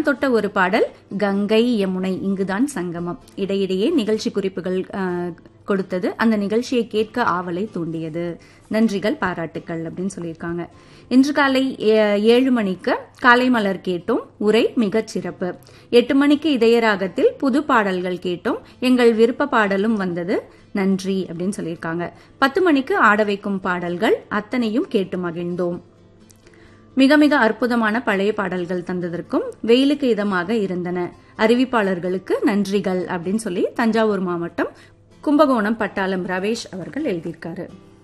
தொட்ட ஒரு பாடல் கங்கை யமுனை இங்குதான் சங்கமம் இடையிடையே நிகழ்ச்சி குறிப்புகள் அஹ், கொடுத்தது அந்த நிகழ்ச்சியை கேட்க ஆவலை தூண்டியது நன்றிகள் பாராட்டுக்கள் அப்படின்னு சொல்லியிருக்காங்க இன்று காலை ஏ- ஏழு மணிக்கு காலை மலர் கேட்டோம் உரை மிகச் சிறப்பு எட்டு மணிக்கு இதயராகத்தில் புது பாடல்கள் கேட்டோம் எங்கள் விருப்ப பாடலும் வந்தது நன்றி அப்படின்னு சொல்லியிருக்காங்க பத்து மணிக்கு ஆட வைக்கும் பாடல்கள் அத்தனையும் கேட்டு மகிழ்ந்தோம் மிக மிக அற்புதமான பழைய பாடல்கள் தந்ததற்கும் வெயிலுக்கு இதமாக இருந்தன அறிவிப்பாளர்களுக்கு நன்றிகள் அப்படின்னு சொல்லி தஞ்சாவூர் மாவட்டம் கும்பகோணம் பட்டாளம் ரவேஷ் அவர்கள் எழுதியிருக்காரு